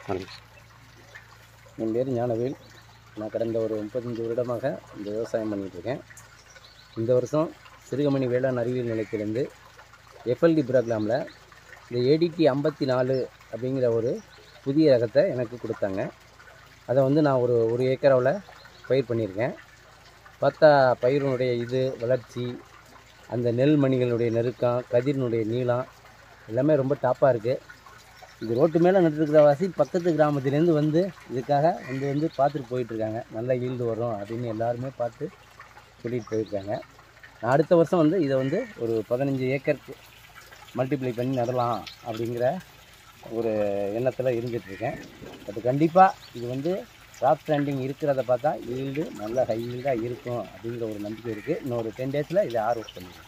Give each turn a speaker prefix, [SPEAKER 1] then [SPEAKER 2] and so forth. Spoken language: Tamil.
[SPEAKER 1] வணக்கம்
[SPEAKER 2] என் பேர் ஞானவேல் நான் கடந்த ஒரு முப்பத்தஞ்சு வருடமாக இந்த விவசாயம் பண்ணிகிட்டு இருக்கேன் இந்த வருஷம் சிறுகமணி வேளாண் அறிவியல் நிலையத்திலேருந்து எஃப்எல்டி ப்ரோக்ராமில் இந்த ஏடிடி ஐம்பத்தி நாலு அப்படிங்கிற ஒரு புதிய ரகத்தை எனக்கு கொடுத்தாங்க அதை வந்து நான் ஒரு ஒரு ஏக்கராவில் பயிர் பண்ணியிருக்கேன் பார்த்தா பயிரினுடைய இது வளர்ச்சி அந்த நெல் மணிகளுடைய நெருக்கம் கதிரினுடைய நீளம் எல்லாமே ரொம்ப டாப்பாக இருக்குது இது ரோட்டு மேலே நட்டுருக்கிற வாசி பக்கத்து கிராமத்துலேருந்து வந்து இதுக்காக வந்து வந்து பார்த்துட்டு போயிட்டுருக்காங்க நல்ல ஈல்டு வரும் அப்படின்னு எல்லாருமே பார்த்து சொல்லிட்டு போயிருக்காங்க நான் அடுத்த வருஷம் வந்து இதை வந்து ஒரு பதினஞ்சு ஏக்கருக்கு மல்டிப்ளை பண்ணி நடலாம் அப்படிங்கிற ஒரு எண்ணத்தில் இருந்துகிட்ருக்கேன் பட் கண்டிப்பாக இது வந்து டாப் ஸ்டாண்டிங் இருக்கிறத பார்த்தா ஈல்டு நல்ல ஹை ஈல்டாக இருக்கும் அப்படிங்கிற ஒரு நம்பிக்கை இருக்குது இன்னொரு டென் டேஸில் இதை ஆர்வஸ் பண்ணிடுவேன்